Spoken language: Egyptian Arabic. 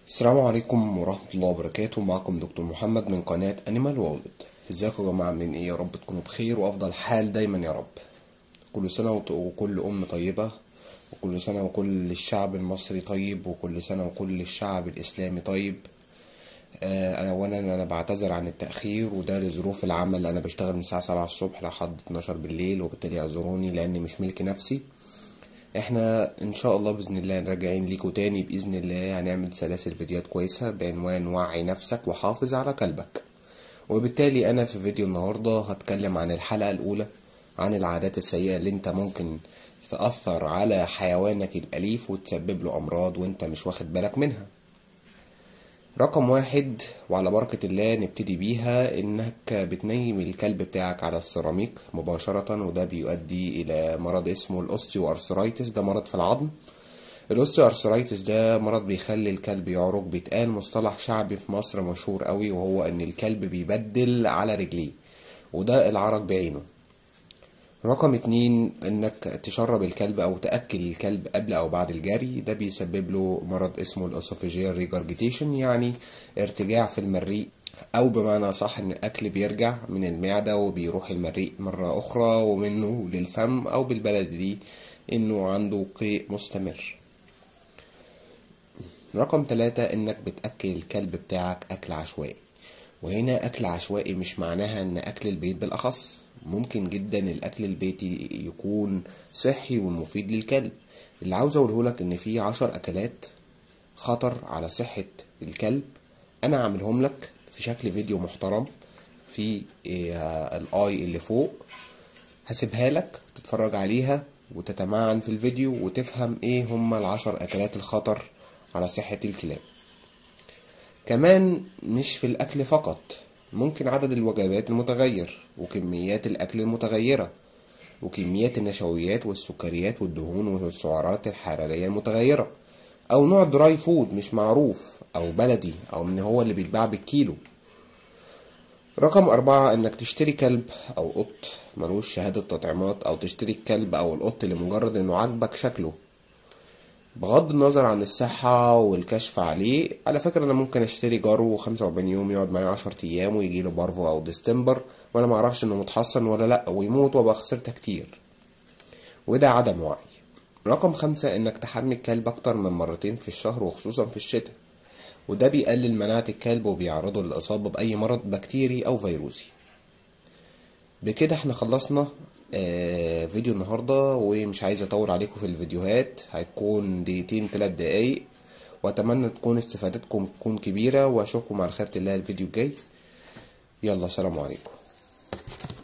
السلام عليكم ورحمة الله وبركاته معكم دكتور محمد من قناة أنيمال وولد ازيكم يا جماعة عاملين ايه يا رب تكونوا بخير وأفضل حال دايما يا رب كل سنة وت- وكل أم طيبة وكل سنة وكل الشعب المصري طيب وكل سنة وكل الشعب الإسلامي طيب آه، أنا أولا أنا بعتذر عن التأخير وده لظروف العمل أنا بشتغل من الساعة سبعة الصبح لحد 12 بالليل وبالتالي اعذروني لأني مش ملك نفسي احنا ان شاء الله باذن الله راجعين ليكوا تاني باذن الله هنعمل سلاسل فيديوهات كويسه بعنوان وعي نفسك وحافظ على كلبك وبالتالي انا في فيديو النهارده هتكلم عن الحلقه الاولى عن العادات السيئه اللي انت ممكن تاثر على حيوانك الاليف وتسبب له امراض وانت مش واخد بالك منها رقم واحد وعلى بركة الله نبتدي بيها انك بتنيم الكلب بتاعك على السيراميك مباشرة وده بيؤدي الى مرض اسمه الاوستيو ارثرايتس ده مرض في العظم الاوستيو ارثرايتس ده مرض بيخلي الكلب يعرج بيتقال مصطلح شعبي في مصر مشهور قوي وهو ان الكلب بيبدل على رجليه وده العرج بعينه رقم اتنين انك تشرب الكلب او تأكل الكلب قبل او بعد الجري ده بيسبب له مرض اسمه الاسوفيجيال ريجارجيتيشن يعني ارتجاع في المريء او بمعنى صح ان الاكل بيرجع من المعدة وبيروح المريء مرة اخرى ومنه للفم او بالبلد دي انه عنده قيء مستمر رقم ثلاثة انك بتأكل الكلب بتاعك اكل عشوائي وهنا اكل عشوائي مش معناها ان اكل البيت بالاخص ممكن جدا الاكل البيتي يكون صحي ومفيد للكلب اللي عاوز اقوله لك ان في عشر اكلات خطر على صحة الكلب انا عاملهم لك في شكل فيديو محترم في آه، الاي اللي فوق هسيبها لك تتفرج عليها وتتمعن في الفيديو وتفهم ايه هما العشر اكلات الخطر على صحة الكلاب كمان مش في الأكل فقط ممكن عدد الوجبات المتغير وكميات الأكل المتغيرة وكميات النشويات والسكريات والدهون والسعرات الحرارية المتغيرة أو نوع دراي فود مش معروف أو بلدي أو من هو اللي بيتباع بالكيلو رقم أربعة إنك تشتري كلب أو قط ملوش شهادة تطعيمات أو تشتري الكلب أو القط لمجرد إنه عاجبك شكله بغض النظر عن الصحة والكشف عليه على فكرة أنا ممكن أشتري جارو 45 يوم يقعد معايا 10 أيام ويجيله بارفو أو ديستمبر وأنا معرفش إنه متحصن ولا لأ ويموت وأبقى خسرت كتير وده عدم وعي رقم خمسة إنك تحمي الكلب أكتر من مرتين في الشهر وخصوصا في الشتاء وده بيقلل مناعة الكلب وبيعرضه للإصابة بأي مرض بكتيري أو فيروسي بكده احنا خلصنا آه فيديو النهاردة ومش عايز اطول عليكم في الفيديوهات هيكون دقيقتين تلات دقايق واتمنى تكون استفادتكم تكون كبيرة واشوفكم على خيرة الله الفيديو الجاي يلا سلام عليكم